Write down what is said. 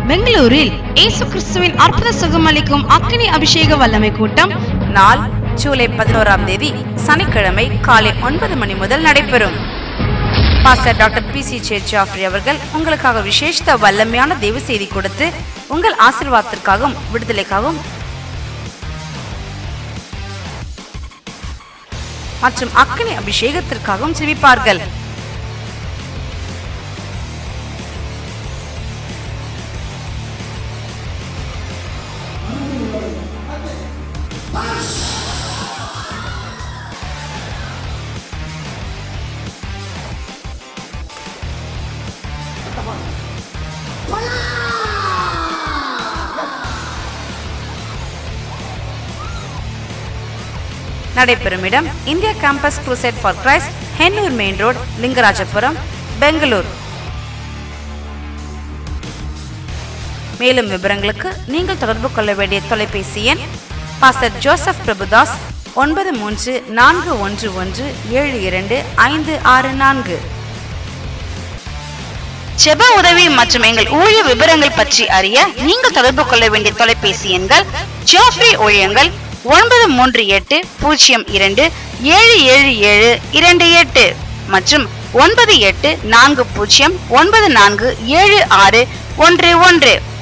பெங்களூரில் இயேசு கிறிஸ்துவின் அற்புத சுகமளிக்கும் அக்கினி அபிஷேக வல்லமை கூட்டம் நாள் ஜூலை பதினோராம் தேதி சனிக்கிழமை காலை ஒன்பது மணி முதல் நடைபெறும் பாஸ்டர் டாக்டர் பி சி சேச்சாஃப்ரி அவர்கள் உங்களுக்காக விசேஷ வல்லமையான தெய்வ செய்தி கொடுத்து உங்கள் ஆசீர்வாதத்திற்காகவும் விடுதலைக்காகவும் மற்றும் அக்கினி அபிஷேகத்திற்காகவும் ஜெபிப்பார்கள் நடைபெறும் இடம் India campus crusade for Christ Hennur main road Lingarajapuram Bangalore மேலும் விவரங்களுக்கு நீங்கள் தொடர்பு கொள்ள வேண்டிய தொலைபேசி எண் பாஸ்டர் ஜோசப் பிரபுதாஸ் ஒன்பது மூன்று நான்கு ஒன்று ஒன்று ஏழு இரண்டு ஐந்து ஆறு நான்கு ஜெப உதவி மற்றும் எங்கள் ஊழிய விவரங்கள் பற்றி அறிய நீங்கள் தொடர்பு கொள்ள வேண்டிய தொலைபேசி எண்கள் ஜோஃப்ரி ஊழியங்கள் ஒன்பது மூன்று எட்டு பூஜ்ஜியம் இரண்டு ஏழு ஏழு ஏழு இரண்டு எட்டு மற்றும் ஒன்பது எட்டு நான்கு பூஜ்ஜியம் ஒன்பது நான்கு ஏழு ஆறு ஒன்று ஒன்று